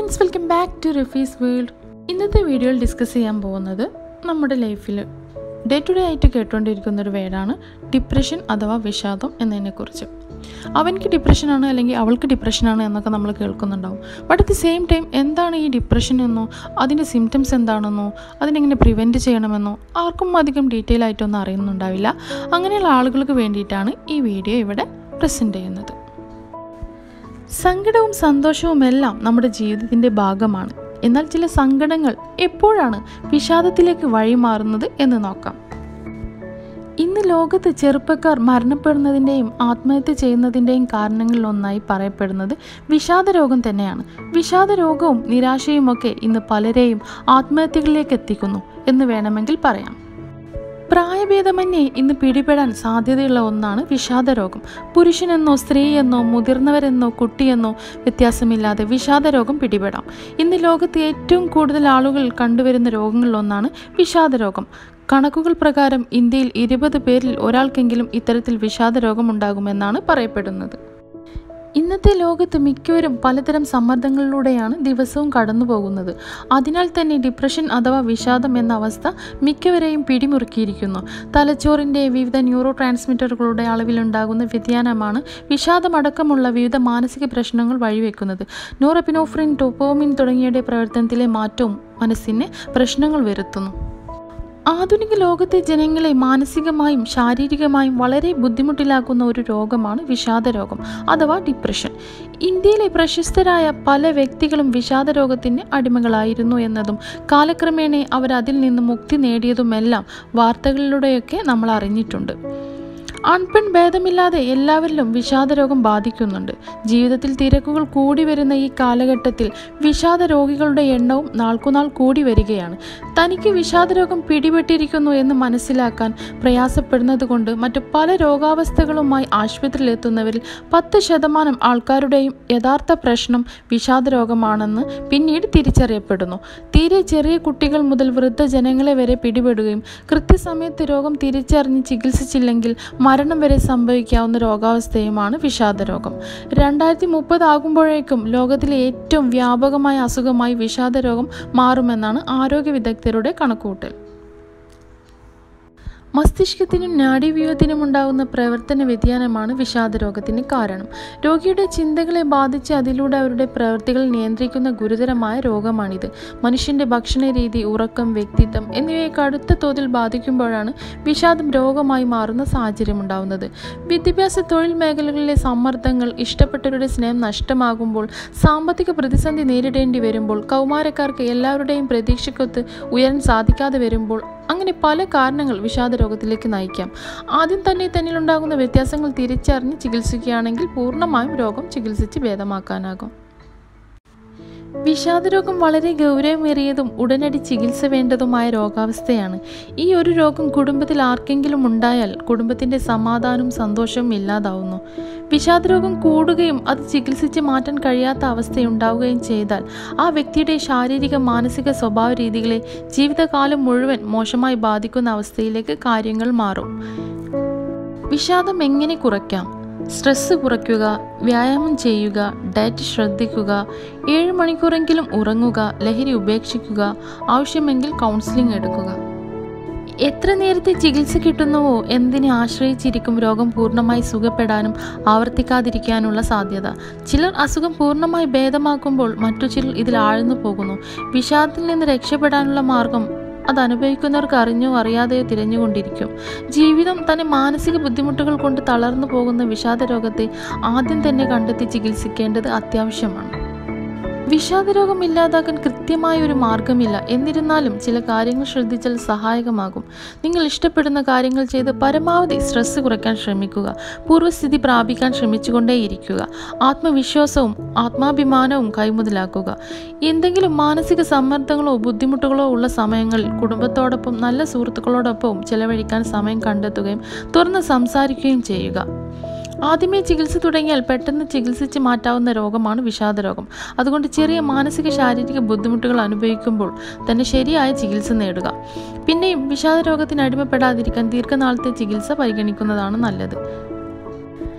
friends welcome back to Rafees world ഇന്നത്തെ വീഡിയോയിൽ discuss ചെയ്യാൻ പോകുന്നത് നമ്മുടെ ലൈഫിൽ ഡേ ടു ഡേ ആയിട്ട് കേട്ടുകൊണ്ടിരിക്കുന്ന ഒരു വേർഡാണ് ഡിപ്രഷൻ അഥവാ വിഷാദം എന്നതിനെക്കുറിച്ച് അവൻക്ക് ഡിപ്രഷനാണ് അല്ലെങ്കിൽ അവൾക്ക് ഡിപ്രഷനാണ് എന്നൊക്കെ നമ്മൾ കേൾക്കുന്നുണ്ടാവും but at the same time എന്താണ് ഈ ഡിപ്രഷൻ എന്നോ അതിൻ്റെ സിംറ്റംസ് എന്താണെന്നോ അതിനെങ്ങനെ പ്രിവെൻറ്റ് ചെയ്യണമെന്നോ ആർക്കും അധികം ഡീറ്റെയിൽ ആയിട്ടൊന്നും അറിയുന്നുണ്ടാവില്ല അങ്ങനെയുള്ള ആളുകൾക്ക് വേണ്ടിയിട്ടാണ് ഈ വീഡിയോ ഇവിടെ പ്രസൻറ്റ് ചെയ്യുന്നത് സങ്കടവും സന്തോഷവും എല്ലാം നമ്മുടെ ജീവിതത്തിൻ്റെ ഭാഗമാണ് എന്നാൽ ചില സങ്കടങ്ങൾ എപ്പോഴാണ് വിഷാദത്തിലേക്ക് വഴിമാറുന്നത് എന്ന് നോക്കാം ഇന്ന് ലോകത്ത് ചെറുപ്പക്കാർ മരണപ്പെടുന്നതിൻ്റെയും ആത്മഹത്യ ചെയ്യുന്നതിൻ്റെയും കാരണങ്ങളിലൊന്നായി പറയപ്പെടുന്നത് വിഷാദരോഗം തന്നെയാണ് വിഷാദരോഗവും നിരാശയുമൊക്കെ ഇന്ന് പലരെയും ആത്മഹത്യകളിലേക്ക് എത്തിക്കുന്നു എന്ന് വേണമെങ്കിൽ പറയാം പ്രായഭേദമന്യേ ഇന്ന് പിടിപെടാൻ സാധ്യതയുള്ള ഒന്നാണ് വിഷാദരോഗം പുരുഷനെന്നോ സ്ത്രീയെന്നോ മുതിർന്നവരെന്നോ കുട്ടിയെന്നോ വ്യത്യാസമില്ലാതെ വിഷാദരോഗം പിടിപെടാം ഇന്ന് ലോകത്ത് ഏറ്റവും കൂടുതൽ ആളുകൾ കണ്ടുവരുന്ന രോഗങ്ങളിലൊന്നാണ് വിഷാദരോഗം കണക്കുകൾ പ്രകാരം ഇന്ത്യയിൽ ഇരുപത് പേരിൽ ഒരാൾക്കെങ്കിലും ഇത്തരത്തിൽ വിഷാദരോഗം ഉണ്ടാകുമെന്നാണ് പറയപ്പെടുന്നത് ഇന്നത്തെ ലോകത്ത് മിക്കവരും പലതരം സമ്മർദ്ദങ്ങളിലൂടെയാണ് ദിവസവും കടന്നു പോകുന്നത് അതിനാൽ തന്നെ ഡിപ്രഷൻ അഥവാ വിഷാദം എന്ന അവസ്ഥ മിക്കവരെയും പിടിമുറുക്കിയിരിക്കുന്നു തലച്ചോറിൻ്റെ വിവിധ ന്യൂറോ ട്രാൻസ്മിറ്ററുകളുടെ അളവിലുണ്ടാകുന്ന വ്യതിയാനമാണ് വിഷാദമടക്കമുള്ള വിവിധ മാനസിക പ്രശ്നങ്ങൾ വഴിവെക്കുന്നത് നോറെപ്പിനോഫ്രിൻ ടോപ്പോമിൻ തുടങ്ങിയവയുടെ പ്രവർത്തനത്തിലെ മാറ്റവും മനസ്സിന് പ്രശ്നങ്ങൾ വരുത്തുന്നു ആധുനിക ലോകത്തെ ജനങ്ങളെ മാനസികമായും ശാരീരികമായും വളരെ ബുദ്ധിമുട്ടിലാക്കുന്ന ഒരു രോഗമാണ് വിഷാദരോഗം അഥവാ ഡിപ്രഷൻ ഇന്ത്യയിലെ പ്രശസ്തരായ പല വ്യക്തികളും വിഷാദരോഗത്തിന് അടിമകളായിരുന്നു എന്നതും കാലക്രമേണ അവർ അതിൽ നിന്ന് മുക്തി നേടിയതുമെല്ലാം വാർത്തകളിലൂടെയൊക്കെ നമ്മൾ അറിഞ്ഞിട്ടുണ്ട് ആൺപെൺ ഭേദമില്ലാതെ എല്ലാവരിലും വിഷാദരോഗം ബാധിക്കുന്നുണ്ട് ജീവിതത്തിൽ തിരക്കുകൾ കൂടി വരുന്ന ഈ കാലഘട്ടത്തിൽ വിഷാദ രോഗികളുടെ എണ്ണവും നാൾക്കുനാൾ കൂടി വരികയാണ് തനിക്ക് വിഷാദരോഗം പിടിപെട്ടിരിക്കുന്നു എന്ന് മനസ്സിലാക്കാൻ പ്രയാസപ്പെടുന്നത് കൊണ്ട് മറ്റു പല രോഗാവസ്ഥകളുമായി ആശുപത്രിയിലെത്തുന്നവരിൽ പത്ത് ശതമാനം ആൾക്കാരുടെയും യഥാർത്ഥ പ്രശ്നം വിഷാദരോഗമാണെന്ന് പിന്നീട് തിരിച്ചറിയപ്പെടുന്നു തീരെ ചെറിയ കുട്ടികൾ മുതൽ വൃദ്ധജനങ്ങളെ വരെ പിടിപെടുകയും കൃത്യസമയത്ത് രോഗം തിരിച്ചറിഞ്ഞ് ചികിത്സിച്ചില്ലെങ്കിൽ മരണം വരെ സംഭവിക്കാവുന്ന രോഗാവസ്ഥയുമാണ് വിഷാദരോഗം രണ്ടായിരത്തി മുപ്പത് ആകുമ്പോഴേക്കും ലോകത്തിലെ ഏറ്റവും വ്യാപകമായ അസുഖമായി വിഷാദരോഗം മാറുമെന്നാണ് ആരോഗ്യ വിദഗ്ധരുടെ കണക്കുകൂട്ടൽ മസ്തിഷ്കത്തിനും നാഡീവ്യൂഹത്തിനും ഉണ്ടാകുന്ന പ്രവർത്തന വ്യതിയാനമാണ് വിഷാദരോഗത്തിന് കാരണം രോഗിയുടെ ചിന്തകളെ ബാധിച്ച് അതിലൂടെ അവരുടെ പ്രവൃത്തികൾ നിയന്ത്രിക്കുന്ന ഗുരുതരമായ രോഗമാണിത് മനുഷ്യന്റെ ഭക്ഷണ രീതി ഉറക്കം വ്യക്തിത്വം എന്നിവയെ കടുത്ത തോതിൽ ബാധിക്കുമ്പോഴാണ് വിഷാദം രോഗമായി മാറുന്ന സാഹചര്യം ഉണ്ടാകുന്നത് വിദ്യാഭ്യാസ തൊഴിൽ മേഖലകളിലെ സമ്മർദ്ദങ്ങൾ ഇഷ്ടപ്പെട്ടവരുടെ സ്നേഹം നഷ്ടമാകുമ്പോൾ സാമ്പത്തിക പ്രതിസന്ധി നേരിടേണ്ടി വരുമ്പോൾ കൗമാരക്കാർക്ക് എല്ലാവരുടെയും പ്രതീക്ഷക്കൊത്ത് ഉയരാൻ സാധിക്കാതെ വരുമ്പോൾ അങ്ങനെ പല കാരണങ്ങൾ വിഷാദരോഗത്തിലേക്ക് നയിക്കാം ആദ്യം തന്നെ തന്നിലുണ്ടാകുന്ന വ്യത്യാസങ്ങൾ തിരിച്ചറിഞ്ഞ് ചികിത്സിക്കുകയാണെങ്കിൽ പൂർണ്ണമായും രോഗം ചികിത്സിച്ച് ഭേദമാക്കാനാകും വിഷാദരോഗം വളരെ ഗൗരവമേറിയതും ഉടനടി ചികിത്സ വേണ്ടതുമായ രോഗാവസ്ഥയാണ് ഈ ഒരു രോഗം കുടുംബത്തിൽ ആർക്കെങ്കിലും ഉണ്ടായാൽ കുടുംബത്തിൻ്റെ സമാധാനവും സന്തോഷവും ഇല്ലാതാവുന്നു വിഷാദരോഗം കൂടുകയും അത് ചികിത്സിച്ച് മാറ്റാൻ കഴിയാത്ത അവസ്ഥയുണ്ടാവുകയും ചെയ്താൽ ആ വ്യക്തിയുടെ ശാരീരിക മാനസിക സ്വഭാവ രീതികളെ ജീവിതകാലം മുഴുവൻ മോശമായി ബാധിക്കുന്ന അവസ്ഥയിലേക്ക് കാര്യങ്ങൾ മാറും വിഷാദം എങ്ങനെ കുറയ്ക്കാം സ്ട്രെസ്സ് കുറയ്ക്കുക വ്യായാമം ചെയ്യുക ഡയറ്റ് ശ്രദ്ധിക്കുക ഏഴ് മണിക്കൂറെങ്കിലും ഉറങ്ങുക ലഹരി ഉപേക്ഷിക്കുക ആവശ്യമെങ്കിൽ കൗൺസിലിംഗ് എടുക്കുക എത്ര നേരത്തെ ചികിത്സ കിട്ടുന്നുവോ എന്തിനെ ആശ്രയിച്ചിരിക്കും രോഗം പൂർണ്ണമായി സുഖപ്പെടാനും ആവർത്തിക്കാതിരിക്കാനുള്ള സാധ്യത ചിലർ അസുഖം പൂർണ്ണമായി ഭേദമാക്കുമ്പോൾ മറ്റു ചിലർ ഇതിൽ ആഴ്ന്നു പോകുന്നു വിഷാദത്തിൽ നിന്ന് രക്ഷപ്പെടാനുള്ള മാർഗം അത് അനുഭവിക്കുന്നവർക്ക് അറിഞ്ഞോ അറിയാതെയോ തിരഞ്ഞുകൊണ്ടിരിക്കും ജീവിതം തന്നെ മാനസിക ബുദ്ധിമുട്ടുകൾ കൊണ്ട് തളർന്നു പോകുന്ന വിഷാദ രോഗത്തെ ആദ്യം തന്നെ കണ്ടെത്തി ചികിത്സിക്കേണ്ടത് അത്യാവശ്യമാണ് വിഷാദരോഗം ഇല്ലാതാക്കാൻ കൃത്യമായ ഒരു മാർഗമില്ല എന്നിരുന്നാലും ചില കാര്യങ്ങൾ ശ്രദ്ധിച്ചാൽ സഹായകമാകും നിങ്ങൾ ഇഷ്ടപ്പെടുന്ന കാര്യങ്ങൾ ചെയ്ത് പരമാവധി സ്ട്രെസ് കുറയ്ക്കാൻ ശ്രമിക്കുക പൂർവ്വസ്ഥിതി പ്രാപിക്കാൻ ശ്രമിച്ചുകൊണ്ടേയിരിക്കുക ആത്മവിശ്വാസവും ആത്മാഭിമാനവും കൈമുതലാക്കുക എന്തെങ്കിലും മാനസിക സമ്മർദ്ദങ്ങളോ ബുദ്ധിമുട്ടുകളോ ഉള്ള സമയങ്ങളിൽ കുടുംബത്തോടൊപ്പം നല്ല സുഹൃത്തുക്കളോടൊപ്പവും ചെലവഴിക്കാൻ സമയം കണ്ടെത്തുകയും തുറന്ന് സംസാരിക്കുകയും ചെയ്യുക ആദ്യമേ ചികിത്സ തുടങ്ങിയാൽ പെട്ടെന്ന് ചികിത്സിച്ച് മാറ്റാവുന്ന രോഗമാണ് വിഷാദരോഗം അതുകൊണ്ട് ചെറിയ മാനസിക ശാരീരിക ബുദ്ധിമുട്ടുകൾ അനുഭവിക്കുമ്പോൾ തന്നെ ശരിയായ ചികിത്സ നേടുക പിന്നെയും വിഷാദരോഗത്തിന് അടിമപ്പെടാതിരിക്കാൻ ദീർഘനാളത്തെ ചികിത്സ പരിഗണിക്കുന്നതാണ് നല്ലത്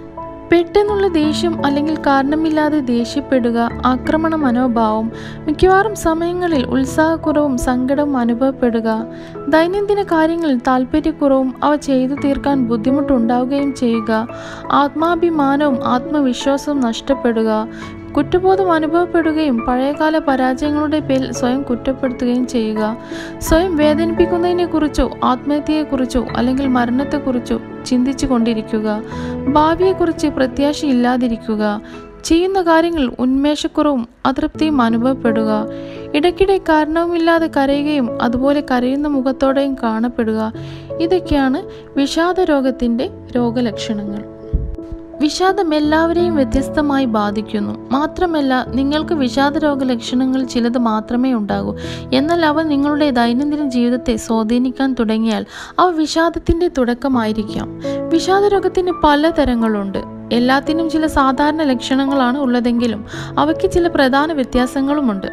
പെട്ടെന്നുള്ള ദേഷ്യം അല്ലെങ്കിൽ കാരണമില്ലാതെ ദേഷ്യപ്പെടുക ആക്രമണ മനോഭാവം മിക്കവാറും സമയങ്ങളിൽ ഉത്സാഹക്കുറവും സങ്കടവും അനുഭവപ്പെടുക ദൈനംദിന കാര്യങ്ങളിൽ താല്പര്യക്കുറവും അവ ചെയ്തു തീർക്കാൻ ബുദ്ധിമുട്ടുണ്ടാവുകയും ചെയ്യുക ആത്മാഭിമാനവും ആത്മവിശ്വാസവും നഷ്ടപ്പെടുക കുറ്റബോധം അനുഭവപ്പെടുകയും പഴയകാല പരാജയങ്ങളുടെ പേരിൽ സ്വയം കുറ്റപ്പെടുത്തുകയും ചെയ്യുക സ്വയം വേദനിപ്പിക്കുന്നതിനെക്കുറിച്ചോ ആത്മഹത്യയെക്കുറിച്ചോ അല്ലെങ്കിൽ മരണത്തെക്കുറിച്ചോ ചിന്തിച്ചു കൊണ്ടിരിക്കുക ഭാവിയെക്കുറിച്ച് പ്രത്യാശയില്ലാതിരിക്കുക ചെയ്യുന്ന കാര്യങ്ങൾ ഉന്മേഷക്കുറവും അതൃപ്തിയും അനുഭവപ്പെടുക ഇടയ്ക്കിടെ കാരണവുമില്ലാതെ കരയുകയും അതുപോലെ കരയുന്ന മുഖത്തോടെയും കാണപ്പെടുക ഇതൊക്കെയാണ് വിഷാദ രോഗത്തിൻ്റെ രോഗലക്ഷണങ്ങൾ വിഷാദം എല്ലാവരെയും വ്യത്യസ്തമായി ബാധിക്കുന്നു മാത്രമല്ല നിങ്ങൾക്ക് വിഷാദ രോഗ ലക്ഷണങ്ങൾ ചിലത് മാത്രമേ ഉണ്ടാകൂ എന്നാൽ അവ നിങ്ങളുടെ ദൈനംദിന ജീവിതത്തെ സ്വാധീനിക്കാൻ തുടങ്ങിയാൽ അവ വിഷാദത്തിൻ്റെ തുടക്കമായിരിക്കാം വിഷാദ രോഗത്തിന് പല തരങ്ങളുണ്ട് എല്ലാത്തിനും ചില സാധാരണ ലക്ഷണങ്ങളാണ് ഉള്ളതെങ്കിലും അവയ്ക്ക് ചില പ്രധാന വ്യത്യാസങ്ങളുമുണ്ട്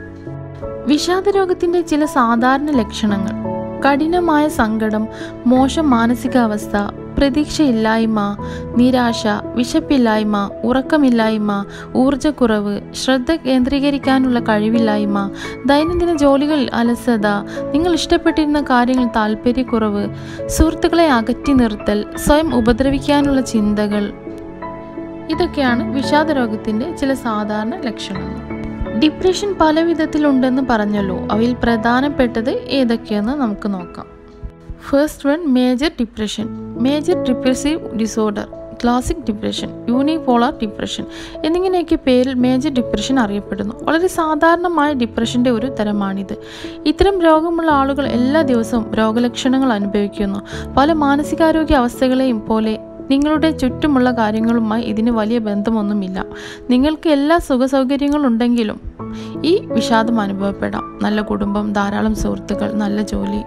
വിഷാദ രോഗത്തിൻ്റെ ചില സാധാരണ ലക്ഷണങ്ങൾ കഠിനമായ സങ്കടം മോശം മാനസികാവസ്ഥ പ്രതീക്ഷയില്ലായ്മ നിരാശ വിശപ്പില്ലായ്മ ഉറക്കമില്ലായ്മ ഊർജക്കുറവ് ശ്രദ്ധ കേന്ദ്രീകരിക്കാനുള്ള കഴിവില്ലായ്മ ദൈനംദിന ജോലികളിൽ അലസത നിങ്ങൾ ഇഷ്ടപ്പെട്ടിരുന്ന കാര്യങ്ങൾ താല്പര്യക്കുറവ് സുഹൃത്തുക്കളെ അകറ്റി നിർത്തൽ സ്വയം ഉപദ്രവിക്കാനുള്ള ചിന്തകൾ ഇതൊക്കെയാണ് വിഷാദ രോഗത്തിൻ്റെ ചില സാധാരണ ലക്ഷണങ്ങൾ ഡിപ്രഷൻ പല വിധത്തിലുണ്ടെന്ന് പറഞ്ഞല്ലോ അവയിൽ പ്രധാനപ്പെട്ടത് ഏതൊക്കെയെന്ന് നമുക്ക് നോക്കാം first one major depression major depressive disorder classic depression unipolar depression എന്നിങ്ങനെയൊക്കെ പേരിൽ മേജർ ഡിപ്രഷൻ അറിയപ്പെടുന്നു വളരെ സാധാരണമായ ഡിപ്രഷൻ്റെ ഒരു തരമാണിത് ഇത്തരം രോഗമുള്ള ആളുകൾ എല്ലാ ദിവസവും രോഗലക്ഷണങ്ങൾ അനുഭവിക്കുന്നു പല മാനസികാരോഗ്യ അവസ്ഥകളെയും പോലെ നിങ്ങളുടെ ചുറ്റുമുള്ള കാര്യങ്ങളുമായി ഇതിന് വലിയ ബന്ധമൊന്നുമില്ല നിങ്ങൾക്ക് എല്ലാ സുഖസൗകര്യങ്ങളുണ്ടെങ്കിലും ഈ വിഷാദം അനുഭവപ്പെടാം നല്ല കുടുംബം ധാരാളം സുഹൃത്തുക്കൾ നല്ല ജോലി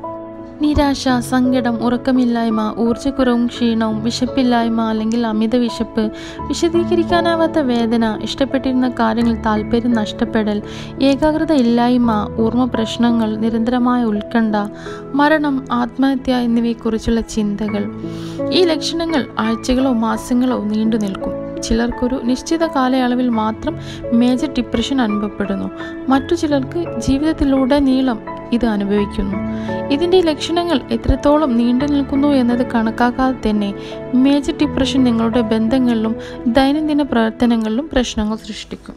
നിരാശ സങ്കടം ഉറക്കമില്ലായ്മ ഊർജ്ജക്കുറവും ക്ഷീണവും വിശപ്പില്ലായ്മ അല്ലെങ്കിൽ അമിത വിശപ്പ് വിശദീകരിക്കാനാവാത്ത വേദന ഇഷ്ടപ്പെട്ടിരുന്ന കാര്യങ്ങൾ താല്പര്യം നഷ്ടപ്പെടൽ ഏകാഗ്രത ഇല്ലായ്മ ഓർമ്മ പ്രശ്നങ്ങൾ നിരന്തരമായ ഉത്കണ്ഠ മരണം ആത്മഹത്യ എന്നിവയെക്കുറിച്ചുള്ള ചിന്തകൾ ഈ ലക്ഷണങ്ങൾ ആഴ്ചകളോ മാസങ്ങളോ നീണ്ടു നിൽക്കും ചിലർക്കൊരു നിശ്ചിത കാലയളവിൽ മാത്രം മേജർ ഡിപ്രഷൻ അനുഭവപ്പെടുന്നു മറ്റു ചിലർക്ക് ജീവിതത്തിലുടനീളം ഇത് അനുഭവിക്കുന്നു ഇതിൻ്റെ ലക്ഷണങ്ങൾ എത്രത്തോളം നീണ്ടു നിൽക്കുന്നു എന്നത് കണക്കാക്കാതെ തന്നെ മേജർ ഡിപ്രഷൻ നിങ്ങളുടെ ബന്ധങ്ങളിലും ദൈനംദിന പ്രവർത്തനങ്ങളിലും പ്രശ്നങ്ങൾ സൃഷ്ടിക്കും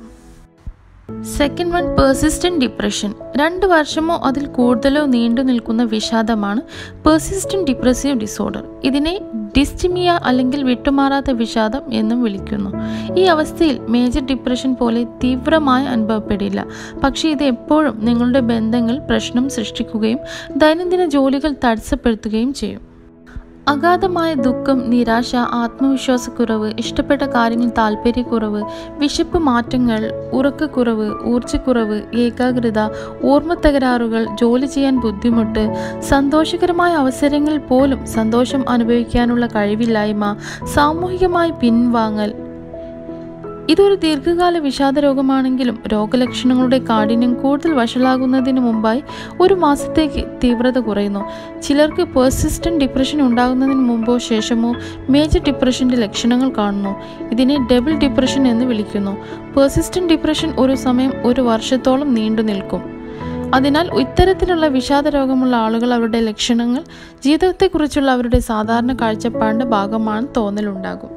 സെക്കൻഡ് വൺ പെർസിസ്റ്റന്റ് ഡിപ്രഷൻ രണ്ട് വർഷമോ അതിൽ കൂടുതലോ നീണ്ടു നിൽക്കുന്ന വിഷാദമാണ് പെർസിസ്റ്റന്റ് ഡിപ്രസീവ് ഡിസോർഡർ ഇതിനെ ഡിസ്റ്റിമിയ അല്ലെങ്കിൽ വിട്ടുമാറാത്ത വിഷാദം എന്നും വിളിക്കുന്നു ഈ അവസ്ഥയിൽ മേജർ ഡിപ്രഷൻ പോലെ തീവ്രമായി അനുഭവപ്പെടില്ല പക്ഷേ ഇത് എപ്പോഴും നിങ്ങളുടെ ബന്ധങ്ങൾ പ്രശ്നം സൃഷ്ടിക്കുകയും ദൈനംദിന ജോലികൾ തടസ്സപ്പെടുത്തുകയും ചെയ്യും അഗാധമായ ദുഃഖം നിരാശ ആത്മവിശ്വാസക്കുറവ് ഇഷ്ടപ്പെട്ട കാര്യങ്ങൾ താല്പര്യക്കുറവ് വിശപ്പ് മാറ്റങ്ങൾ ഉറക്കക്കുറവ് ഊർജ്ജക്കുറവ് ഏകാഗ്രത ഓർമ്മ തകരാറുകൾ ജോലി ചെയ്യാൻ ബുദ്ധിമുട്ട് സന്തോഷകരമായ അവസരങ്ങളിൽ പോലും സന്തോഷം അനുഭവിക്കാനുള്ള കഴിവില്ലായ്മ സാമൂഹികമായി പിൻവാങ്ങൽ ഇതൊരു ദീർഘകാല വിഷാദ രോഗമാണെങ്കിലും രോഗലക്ഷണങ്ങളുടെ കാഠിന്യം കൂടുതൽ വഷളാകുന്നതിന് മുമ്പായി ഒരു മാസത്തേക്ക് തീവ്രത കുറയുന്നു ചിലർക്ക് പേഴ്സിസ്റ്റന്റ് ഡിപ്രഷൻ ഉണ്ടാകുന്നതിന് മുമ്പോ ശേഷമോ മേജർ ഡിപ്രഷന്റെ ലക്ഷണങ്ങൾ കാണുന്നു ഇതിനെ ഡബിൾ ഡിപ്രഷൻ എന്ന് വിളിക്കുന്നു പേഴ്സിസ്റ്റന്റ് ഡിപ്രഷൻ ഒരു സമയം ഒരു വർഷത്തോളം നീണ്ടു നിൽക്കും അതിനാൽ ഇത്തരത്തിലുള്ള വിഷാദ രോഗമുള്ള ആളുകൾ അവരുടെ ലക്ഷണങ്ങൾ ജീവിതത്തെക്കുറിച്ചുള്ള അവരുടെ സാധാരണ കാഴ്ചപ്പാടിൻ്റെ ഭാഗമാണ് തോന്നലുണ്ടാകും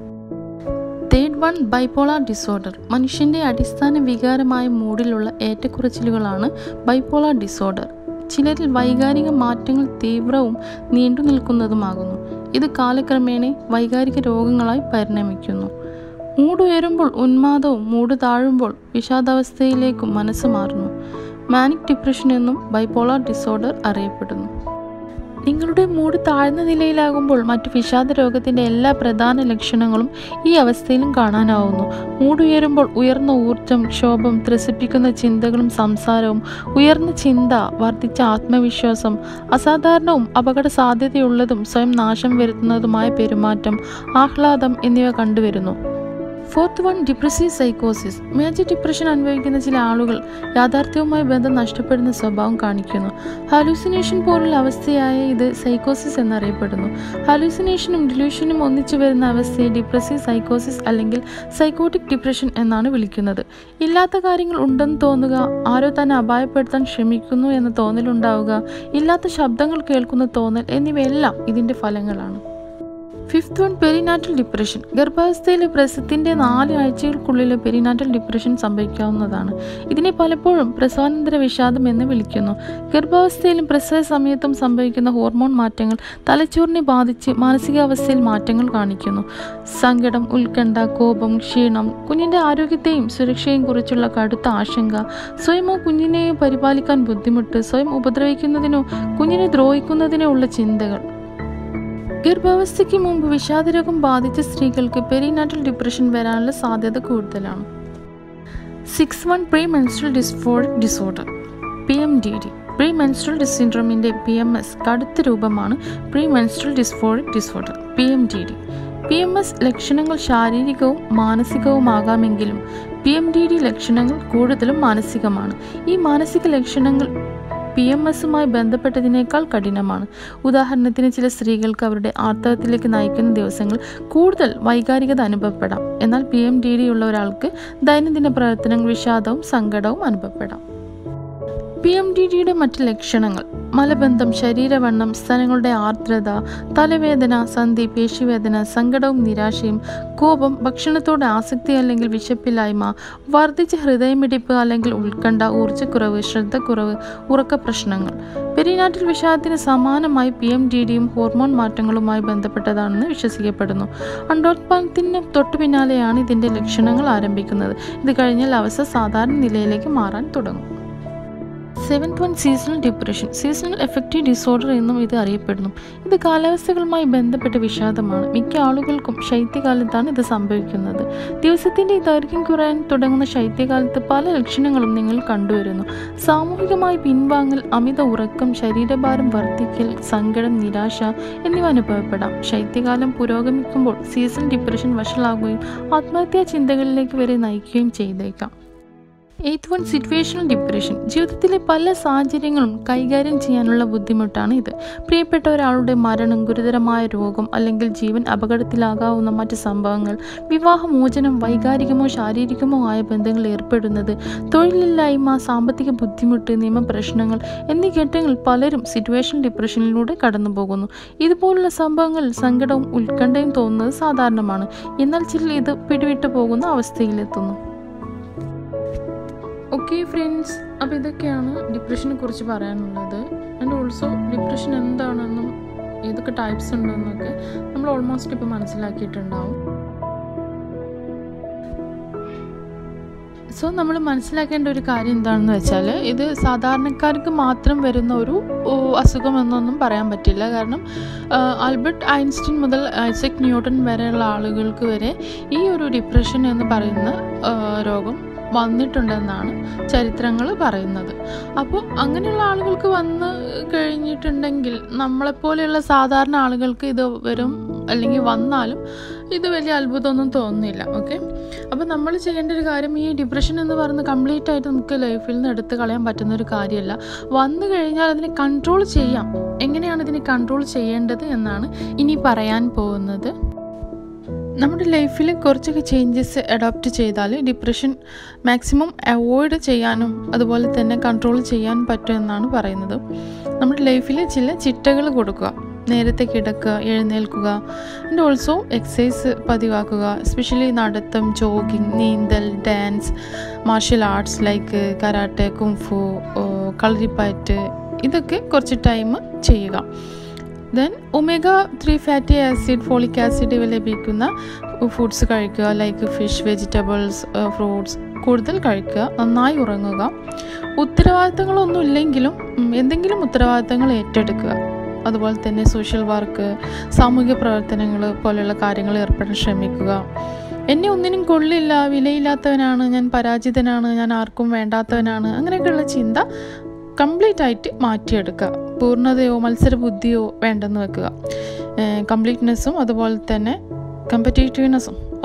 തേർഡ് വൺ ബൈപ്പോളാർ ഡിസോർഡർ മനുഷ്യൻ്റെ അടിസ്ഥാന വികാരമായ മൂഡിലുള്ള ഏറ്റക്കുറച്ചിലുകളാണ് ബൈപ്പോളാർ ഡിസോർഡർ ചിലരിൽ വൈകാരിക മാറ്റങ്ങൾ തീവ്രവും നീണ്ടു നിൽക്കുന്നതുമാകുന്നു ഇത് കാലക്രമേണ വൈകാരിക രോഗങ്ങളായി പരിണമിക്കുന്നു മൂട് ഉയരുമ്പോൾ ഉന്മാദവും മൂട് താഴുമ്പോൾ വിഷാദാവസ്ഥയിലേക്കും മനസ്സ് മാറുന്നു മാനിക് ഡിപ്രഷൻ എന്നും ബൈപ്പോളാർ ഡിസോർഡർ അറിയപ്പെടുന്നു നിങ്ങളുടെ മൂഡ് താഴ്ന്ന നിലയിലാകുമ്പോൾ മറ്റു വിഷാദ രോഗത്തിൻ്റെ എല്ലാ പ്രധാന ലക്ഷണങ്ങളും ഈ അവസ്ഥയിലും കാണാനാവുന്നു മൂഡ് ഉയരുമ്പോൾ ഉയർന്ന ഊർജം ക്ഷോഭം ത്രസിപ്പിക്കുന്ന ചിന്തകളും സംസാരവും ഉയർന്ന ചിന്ത വർദ്ധിച്ച ആത്മവിശ്വാസം അസാധാരണവും അപകട സാധ്യതയുള്ളതും സ്വയം നാശം വരുത്തുന്നതുമായ പെരുമാറ്റം ആഹ്ലാദം എന്നിവ കണ്ടുവരുന്നു ഫോർത്ത് വൺ ഡിപ്രസീവ് സൈക്കോസിസ് മേജർ ഡിപ്രഷൻ അനുഭവിക്കുന്ന ചില ആളുകൾ യാഥാർത്ഥ്യവുമായി ബന്ധം നഷ്ടപ്പെടുന്ന സ്വഭാവം കാണിക്കുന്നു ഹാലൂസിനേഷൻ പോലുള്ള അവസ്ഥയായ ഇത് സൈക്കോസിസ് എന്നറിയപ്പെടുന്നു ഹാലൂസിനേഷനും ഡിലൂഷനും ഒന്നിച്ചു വരുന്ന അവസ്ഥയെ ഡിപ്രസീവ് സൈക്കോസിസ് അല്ലെങ്കിൽ സൈക്കോട്ടിക് ഡിപ്രഷൻ എന്നാണ് വിളിക്കുന്നത് ഇല്ലാത്ത കാര്യങ്ങൾ ഉണ്ടെന്ന് തോന്നുക ആരോ തന്നെ അപായപ്പെടുത്താൻ ശ്രമിക്കുന്നു എന്ന തോന്നലുണ്ടാവുക ഇല്ലാത്ത ശബ്ദങ്ങൾ കേൾക്കുന്ന തോന്നൽ എന്നിവയെല്ലാം ഇതിൻ്റെ ഫലങ്ങളാണ് ഫിഫ്ത്ത് വൺ പെരിനാറ്റൽ ഡിപ്രഷൻ ഗർഭാവസ്ഥയിലെ പ്രസവത്തിൻ്റെ നാല് ആഴ്ചകൾക്കുള്ളിൽ പെരിനാറ്റൽ ഡിപ്രഷൻ സംഭവിക്കാവുന്നതാണ് ഇതിനെ പലപ്പോഴും പ്രസവാനന്തര വിഷാദം എന്ന് വിളിക്കുന്നു ഗർഭാവസ്ഥയിലും പ്രസവ സമയത്തും സംഭവിക്കുന്ന ഹോർമോൺ മാറ്റങ്ങൾ തലച്ചോറിനെ ബാധിച്ച് മാനസികാവസ്ഥയിൽ മാറ്റങ്ങൾ കാണിക്കുന്നു സങ്കടം ഉത്കണ്ഠ കോപം ക്ഷീണം കുഞ്ഞിൻ്റെ ആരോഗ്യത്തെയും സുരക്ഷയെയും കുറിച്ചുള്ള കടുത്ത ആശങ്ക സ്വയമോ കുഞ്ഞിനെയോ പരിപാലിക്കാൻ ബുദ്ധിമുട്ട് സ്വയം ഉപദ്രവിക്കുന്നതിനോ കുഞ്ഞിനെ ദ്രോഹിക്കുന്നതിനോ ഉള്ള ചിന്തകൾ ഗർഭാവസ്ഥയ്ക്ക് മുമ്പ് വിഷാദരോഗം ബാധിച്ച സ്ത്രീകൾക്ക് പെരിനാറ്റൽ ഡിപ്രഷൻ വരാനുള്ള സാധ്യത കൂടുതലാണ് six one premenstrual dysphoric disorder P M D D premenstrual സിൻഡ്രോമിൻ്റെ പി എം എസ് കടുത്ത രൂപമാണ് premenstrual dysphoric disorder P M D D P M S ലക്ഷണങ്ങൾ ശാരീരികവും മാനസികവുമാകാമെങ്കിലും പി എം ഡി ഡി ലക്ഷണങ്ങൾ കൂടുതലും മാനസികമാണ് ഈ മാനസിക ലക്ഷണങ്ങൾ പി എം എസുമായി ബന്ധപ്പെട്ടതിനേക്കാൾ കഠിനമാണ് ഉദാഹരണത്തിന് ചില സ്ത്രീകൾക്ക് അവരുടെ ആർത്തവത്തിലേക്ക് നയിക്കുന്ന ദിവസങ്ങൾ കൂടുതൽ വൈകാരികത അനുഭവപ്പെടാം എന്നാൽ പി എം ഡി ഡി ഉള്ള ഒരാൾക്ക് ദൈനംദിന പ്രവർത്തനങ്ങൾ വിഷാദവും സങ്കടവും അനുഭവപ്പെടാം പി എം ഡി ഡിയുടെ മറ്റ് ലക്ഷണങ്ങൾ മലബന്ധം ശരീരവണ്ണം സ്ഥലങ്ങളുടെ ആർദ്രത തലവേദന സന്ധി പേശിവേദന സങ്കടവും നിരാശയും കോപം ഭക്ഷണത്തോട് ആസക്തി അല്ലെങ്കിൽ വിശപ്പില്ലായ്മ വർദ്ധിച്ച ഹൃദയമിടിപ്പ് അല്ലെങ്കിൽ ഉത്കണ്ഠ ഊർജ്ജക്കുറവ് ശ്രദ്ധക്കുറവ് ഉറക്ക പ്രശ്നങ്ങൾ പെരിനാറ്റൽ വിഷാദത്തിന് സമാനമായി പി എം ഡി ഡിയും ഹോർമോൺ മാറ്റങ്ങളുമായി ബന്ധപ്പെട്ടതാണെന്ന് വിശ്വസിക്കപ്പെടുന്നു അണ്ടോത്പാദനത്തിന് തൊട്ടു പിന്നാലെയാണ് ഇതിൻ്റെ ലക്ഷണങ്ങൾ ആരംഭിക്കുന്നത് ഇത് കഴിഞ്ഞാൽ അവസ്ഥ സാധാരണ നിലയിലേക്ക് മാറാൻ തുടങ്ങും seventh one seasonal depression seasonal affective disorder എന്നും ഇത് അറിയപ്പെടുന്നു ഇത് കാലാവസ്ഥകളുമായി ബന്ധപ്പെട്ട വിഷാദമാണ് മിക്ക ആളുകൾക്കും ശൈത്യകാലത്താണ് ഇത് സംഭവിക്കുന്നത് ദിവസത്തിൻ്റെ ദൈർഘ്യം കുറയാൻ തുടങ്ങുന്ന ശൈത്യകാലത്ത് പല ലക്ഷണങ്ങളും നിങ്ങൾ കണ്ടുവരുന്നു സാമൂഹികമായി പിൻവാങ്ങൽ അമിത ഉറക്കം ശരീരഭാരം വർദ്ധിക്കൽ സങ്കടം നിരാശ എന്നിവ അനുഭവപ്പെടാം ശൈത്യകാലം പുരോഗമിക്കുമ്പോൾ സീസൺ ഡിപ്രഷൻ വഷളാകുകയും ആത്മഹത്യാ ചിന്തകളിലേക്ക് വരെ നയിക്കുകയും ചെയ്തേക്കാം എയ്ത്ത് വൺ സിറ്റുവേഷണൽ ഡിപ്രഷൻ ജീവിതത്തിലെ പല സാഹചര്യങ്ങളും കൈകാര്യം ചെയ്യാനുള്ള ബുദ്ധിമുട്ടാണ് ഇത് പ്രിയപ്പെട്ട ഒരാളുടെ മരണം ഗുരുതരമായ രോഗം അല്ലെങ്കിൽ ജീവൻ അപകടത്തിലാകാവുന്ന മറ്റ് സംഭവങ്ങൾ വിവാഹമോചനം വൈകാരികമോ ശാരീരികമോ ആയ ബന്ധങ്ങളിൽ ഏർപ്പെടുന്നത് തൊഴിലില്ലായ്മ സാമ്പത്തിക ബുദ്ധിമുട്ട് നിയമപ്രശ്നങ്ങൾ എന്നീ ഘട്ടങ്ങളിൽ പലരും സിറ്റുവേഷൻ ഡിപ്രഷനിലൂടെ കടന്നു പോകുന്നു ഇതുപോലുള്ള സംഭവങ്ങൾ സങ്കടവും ഉത്കണ്ഠയും തോന്നുന്നത് സാധാരണമാണ് എന്നാൽ ചിലർ ഇത് പിടിവിട്ടു പോകുന്ന അവസ്ഥയിലെത്തുന്നു ഓക്കെ ഫ്രണ്ട്സ് അപ്പോൾ ഇതൊക്കെയാണ് ഡിപ്രഷനെ കുറിച്ച് പറയാനുള്ളത് ആൻഡ് ഓൾസോ ഡിപ്രഷൻ എന്താണെന്നും ഏതൊക്കെ ടൈപ്സ് ഉണ്ടെന്നൊക്കെ നമ്മൾ ഓൾമോസ്റ്റ് ഇപ്പോൾ മനസ്സിലാക്കിയിട്ടുണ്ടാവും സോ നമ്മൾ മനസ്സിലാക്കേണ്ട ഒരു കാര്യം എന്താണെന്ന് വെച്ചാൽ ഇത് സാധാരണക്കാർക്ക് മാത്രം വരുന്ന ഒരു അസുഖം എന്നൊന്നും പറയാൻ പറ്റില്ല കാരണം ആൽബർട്ട് ഐൻസ്റ്റീൻ മുതൽ ഐസക് ന്യൂട്ടൺ വരെയുള്ള ആളുകൾക്ക് വരെ ഈ ഒരു ഡിപ്രഷൻ എന്ന് പറയുന്ന രോഗം വന്നിട്ടുണ്ടെന്നാണ് ചരിത്രങ്ങൾ പറയുന്നത് അപ്പോൾ അങ്ങനെയുള്ള ആളുകൾക്ക് വന്ന് കഴിഞ്ഞിട്ടുണ്ടെങ്കിൽ നമ്മളെപ്പോലെയുള്ള സാധാരണ ആളുകൾക്ക് ഇത് വരും അല്ലെങ്കിൽ വന്നാലും ഇത് വലിയ അത്ഭുതമൊന്നും തോന്നുന്നില്ല ഓക്കെ അപ്പോൾ നമ്മൾ ചെയ്യേണ്ട ഒരു കാര്യം ഈ ഡിപ്രഷൻ എന്ന് പറയുന്നത് കംപ്ലീറ്റ് ആയിട്ട് നമുക്ക് ലൈഫിൽ നിന്ന് എടുത്ത് കളയാൻ പറ്റുന്ന ഒരു കാര്യമല്ല വന്നു കഴിഞ്ഞാൽ അതിനെ കൺട്രോൾ ചെയ്യാം എങ്ങനെയാണ് ഇതിനെ കൺട്രോൾ ചെയ്യേണ്ടത് എന്നാണ് ഇനി പറയാൻ പോകുന്നത് നമ്മുടെ ലൈഫിൽ കുറച്ചൊക്കെ ചേഞ്ചസ് അഡോപ്റ്റ് ചെയ്താൽ ഡിപ്രഷൻ മാക്സിമം അവോയ്ഡ് ചെയ്യാനും അതുപോലെ തന്നെ കൺട്രോൾ ചെയ്യാൻ പറ്റും എന്നാണ് പറയുന്നത് നമ്മുടെ ലൈഫിൽ ചില ചിട്ടകൾ കൊടുക്കുക നേരത്തെ കിടക്കുക എഴുന്നേൽക്കുക ആൻഡ് ഓൾസോ എക്സസൈസ് പതിവാക്കുക എസ്പെഷ്യലി നടത്തം ജോഗിങ് നീന്തൽ dance martial arts like karate kung fu Kalaripayattu ഇതൊക്കെ കുറച്ച് ടൈം ചെയ്യുക then omega three fatty acid folic acid ഇവ ലഭിക്കുന്ന ഫുഡ്സ് കഴിക്കുക ലൈക്ക് ഫിഷ് വെജിറ്റബിൾസ് ഫ്രൂട്ട്സ് കൂടുതൽ കഴിക്കുക നന്നായി ഉറങ്ങുക ഉത്തരവാദിത്തങ്ങളൊന്നും ഇല്ലെങ്കിലും എന്തെങ്കിലും ഉത്തരവാദിത്തങ്ങൾ ഏറ്റെടുക്കുക അതുപോലെ തന്നെ സോഷ്യൽ വർക്ക് സാമൂഹിക പ്രവർത്തനങ്ങൾ പോലെയുള്ള കാര്യങ്ങൾ ഏർപ്പെടാൻ ശ്രമിക്കുക എന്നെ ഒന്നിനും കൊള്ളില്ല വിലയില്ലാത്തവനാണ് ഞാൻ പരാജിതനാണ് ഞാൻ ആർക്കും വേണ്ടാത്തവനാണ് അങ്ങനെയൊക്കെയുള്ള ചിന്ത കംപ്ലീറ്റ് ആയിട്ട് മാറ്റിയെടുക്കുക പൂർണ്ണതയോ മത്സരബുദ്ധിയോ വേണ്ടെന്ന് വെക്കുക കംപ്ലീറ്റ്നെസ്സും അതുപോലെ തന്നെ കമ്പറ്റേറ്റീവ്നെസ്സും ഒക്കെ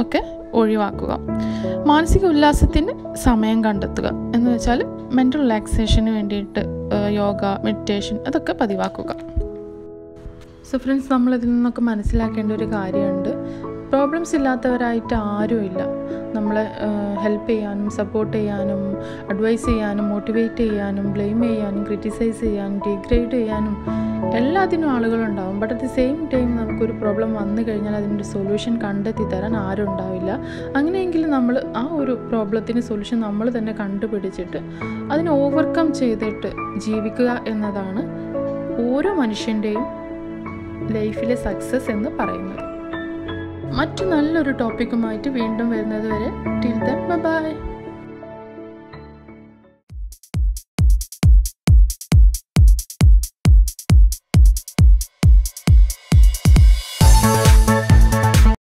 ഒഴിവാക്കുക മാനസിക ഉല്ലാസത്തിന് സമയം കണ്ടെത്തുക എന്ന് വെച്ചാൽ മെൻ്റൽ റിലാക്സേഷന് വേണ്ടിയിട്ട് ഏഹ്, യോഗ മെഡിറ്റേഷൻ അതൊക്കെ പതിവാക്കുക സോ ഫ്രണ്ട്സ് നമ്മൾ ഇതിൽ നിന്നൊക്കെ മനസ്സിലാക്കേണ്ട ഒരു കാര്യമുണ്ട് പ്രോബ്ലംസ് ഇല്ലാത്തവരായിട്ട് ആരുമില്ല നമ്മളെ ഹെൽപ്പ് ചെയ്യാനും സപ്പോർട്ട് ചെയ്യാനും അഡ്വൈസ് ചെയ്യാനും മോട്ടിവേറ്റ് ചെയ്യാനും ബ്ലെയിം ചെയ്യാനും ക്രിറ്റിസൈസ് ചെയ്യാനും ഡീഗ്രേഡ് ചെയ്യാനും എല്ലാത്തിനും ആളുകളുണ്ടാവും but at the same time നമുക്കൊരു പ്രോബ്ലം വന്നു കഴിഞ്ഞാൽ അതിൻ്റെ സൊല്യൂഷൻ കണ്ടെത്തി തരാൻ ആരും ഉണ്ടാവില്ല അങ്ങനെയെങ്കിൽ നമ്മൾ ആ ഒരു പ്രോബ്ലത്തിന് സൊല്യൂഷൻ നമ്മൾ തന്നെ കണ്ടുപിടിച്ചിട്ട് അതിനെ ഓവർകം ചെയ്തിട്ട് ജീവിക്കുക എന്നതാണ് ഓരോ മനുഷ്യൻ്റെയും ലൈഫിലെ സക്സസ് എന്ന് പറയുന്നത് മറ്റു നല്ലൊരു ടോപ്പിക്കുമായിട്ട് വീണ്ടും വരുന്നത് വരെ ടിൽ ദൻ ബൈ